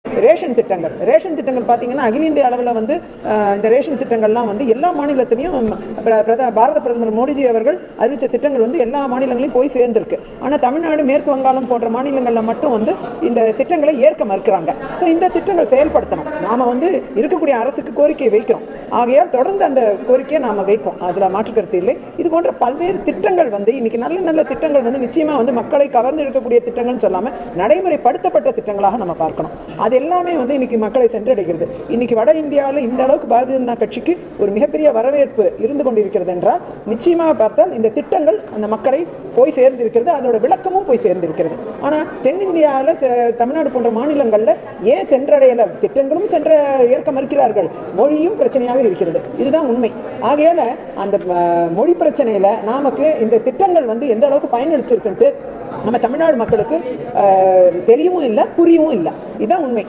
ration திட்டங்கள் ration திட்டங்கள் பார்த்தீங்கன்னா அகில இந்திய அளவில் வந்து அஹ், இந்த ரேஷன் திட்டங்கள்லாம் வந்து எல்லா மாநிலத்திலையும் பிர- பிரத- பாரத பிரதமர் மோடிஜி அவர்கள் அறிவித்த திட்டங்கள் வந்து எல்லா மாநிலங்களையும் போய் சேர்ந்திருக்கு ஆனால் தமிழ்நாடு மேற்கு வங்காளம் போன்ற மாநிலங்களில் மட்டும் வந்து இந்த திட்டங்களை ஏற்க மறுக்கிறாங்க ஸோ இந்த திட்டங்கள் செயல்படுத்தணும் நாம வந்து இருக்கக்கூடிய அரசுக்கு கோரிக்கை வைக்கிறோம் ஆகையால் தொடர்ந்து அந்த கோரிக்கையை நாம வைப்போம் அதில் மாற்றுக்கருத்து இல்லை இது போன்ற பல்வேறு திட்டங்கள் வந்து இன்னைக்கு நல்ல நல்ல திட்டங்கள் வந்து நிச்சயமா வந்து மக்களை கவர்ந்து இருக்கக்கூடிய திட்டங்கள்னு சொல்லாம நடைமுறைப்படுத்தப்பட்ட திட்டங்களாக நம்ம பார்க்கணும் அது எல்லாமே வந்து இன்னைக்கு மக்களை சென்றடைகிறது இன்னைக்கு வட இந்தியாவில் இந்த அளவுக்கு பாரதிய ஜனதா கட்சிக்கு ஒரு மிகப்பெரிய வரவேற்பு இருந்து கொண்டிருக்கிறது என்றால் நிச்சயமாக பார்த்தால் இந்த திட்டங்கள் அந்த மக்களை போய் சேர்ந்திருக்கிறது அதோட விளக்கமும் போய் சேர்ந்திருக்கிறது ஆனா தென்னிந்தியாவில் தமிழ்நாடு போன்ற மாநிலங்கள்ல ஏன் சென்றடையல திட்டங்களும் சென்ற ஏற்க மறுக்கிறார்கள் மொழியும் பிரச்சனையாக இருக்கிறது இதுதான் உண்மை ஆகையால அந்த அஹ், மொழி பிரச்சனையில நமக்கு இந்த திட்டங்கள் வந்து எந்த அளவுக்கு பயனளிச்சிருக்குன்ட்டு நம்ம தமிழ்நாடு மக்களுக்கு அஹ், தெரியவும் இல்லை புரியவும் இல்லை இதுதான் உண்மை